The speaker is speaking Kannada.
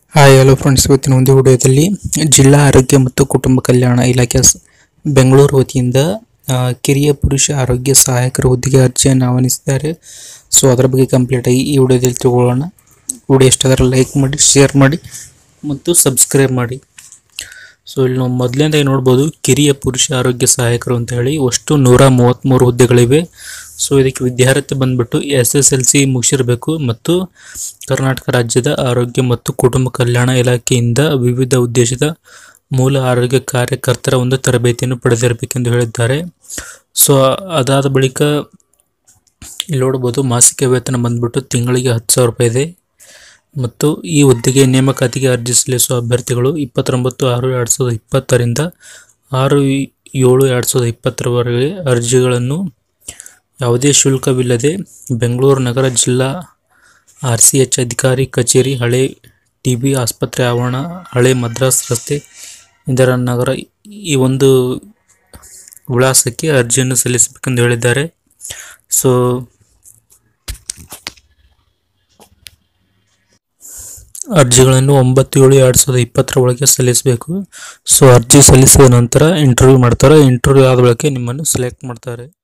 ಹಾಯ್ ಹಲೋ ಫ್ರೆಂಡ್ಸ್ ಇವತ್ತಿನ ಒಂದು ವಿಡಿಯೋದಲ್ಲಿ ಜಿಲ್ಲಾ ಆರೋಗ್ಯ ಮತ್ತು ಕುಟುಂಬ ಕಲ್ಯಾಣ ಇಲಾಖೆ ಸ್- ಬೆಂಗಳೂರು ವತಿಯಿಂದ ಆ, ಕಿರಿಯ ಪುರುಷ ಆರೋಗ್ಯ ಸಹಾಯಕರ ಹುದ್ದೆಗೆ ಅರ್ಜಿಯನ್ನು ಆಹ್ವಾನಿಸಿದ್ದಾರೆ ಸೊ ಅದರ ಬಗ್ಗೆ ಕಂಪ್ಲೀಟ್ ಆಗಿ ಈ ವಿಡಿಯೋದಲ್ಲಿ ತಗೊಳ್ಳೋಣ ವಿಡಿಯೋ ಇಷ್ಟ ಆದರೆ ಲೈಕ್ ಮಾಡಿ ಶೇರ್ ಮಾಡಿ ಮತ್ತು ಸಬ್ಸ್ಕ್ರೈಬ್ ಮಾಡಿ ಸೊ ಇಲ್ಲಿ ನಾವು ಮೊದಲನೇದಾಗಿ ನೋಡ್ಬೋದು ಕಿರಿಯ ಪುರುಷ ಆರೋಗ್ಯ ಸಹಾಯಕರು ಅಂತ ಹೇಳಿ ಅಷ್ಟು ನೂರ ಮೂವತ್ತ್ಮೂರು ಹುದ್ದೆಗಳಿವೆ ಸೊ ಇದಕ್ಕೆ ವಿದ್ಯಾರ್ಥಿ ಬಂದ್ಬಿಟ್ಟು ಎಸ್ ಎಸ್ ಎಲ್ ಸಿ ಮುಗಿಸಿರಬೇಕು ಮತ್ತು ಕರ್ನಾಟಕ ರಾಜ್ಯದ ಆರೋಗ್ಯ ಮತ್ತು ಕುಟುಂಬ ಕಲ್ಯಾಣ ಇಲಾಖೆಯಿಂದ ವಿವಿಧ ಉದ್ದೇಶದ ಮೂಲ ಆರೋಗ್ಯ ಕಾರ್ಯಕರ್ತರ ಒಂದು ತರಬೇತಿಯನ್ನು ಪಡೆದಿರಬೇಕೆಂದು ಹೇಳಿದ್ದಾರೆ ಸೊ ಅದಾದ ಬಳಿಕ ಇಲ್ಲಿ ನೋಡ್ಬೋದು ಮಾಸಿಕ ವೇತನ ಬಂದ್ಬಿಟ್ಟು ತಿಂಗಳಿಗೆ ಹತ್ತು ಸಾವಿರ ರೂಪಾಯಿ ಇದೆ ಮತ್ತು ಈ ಹುದ್ದೆಗೆ ನೇಮಕಾತಿಗೆ ಅರ್ಜಿ ಸಲ್ಲಿಸುವ ಅಭ್ಯರ್ಥಿಗಳು ಇಪ್ಪತ್ತೊಂಬತ್ತು ಆರು ಎರಡು ಸಾವಿರದ ಇಪ್ಪತ್ತರಿಂದ ಆರು ಈ- ಏಳು ಎರಡು ಸಾವಿರದ ಇಪ್ಪತ್ತರವರೆಗೆ ಅರ್ಜಿಗಳನ್ನು ಯಾವುದೇ ಶುಲ್ಕವಿಲ್ಲದೆ ಬೆಂಗಳೂರು ನಗರ ಜಿಲ್ಲಾ ಆರ್ ಸಿ ಎಚ್ ಅಧಿಕಾರಿ ಕಚೇರಿ ಹಳೆ ಟಿ ಬಿ ಆಸ್ಪತ್ರೆ ಆವರಣ ಹಳೆ ಮದ್ರಾಸ್ ರಸ್ತೆ ಇಂದಿರಾ ನಗರ ಈ ಒಂದು ವಿಳಾಸಕ್ಕೆ ಅರ್ಜಿಯನ್ನು ಸಲ್ಲಿಸಬೇಕೆಂದು ಹೇಳಿದ್ದಾರೆ ಸೊ ಅರ್ಜಿಗಳನ್ನು ಒಂಬತ್ತು ಏಳು ಎರಡು ಸಾವಿರದ ಇಪ್ಪತ್ತರ ಒಳಗೆ ಸಲ್ಲಿಸಬೇಕು ಸೊ ಅರ್ಜಿ ಸಲ್ಲಿಸಿದ ನಂತರ ಇಂಟರ್ವ್ಯೂ ಮಾಡ್ತಾರೆ ಇಂಟರ್ವ್ಯೂ ಆದ ಬಳಿಕ ನಿಮ್ಮನ್ನು ಸೆಲೆಕ್ಟ್ ಮಾಡ್ತಾರೆ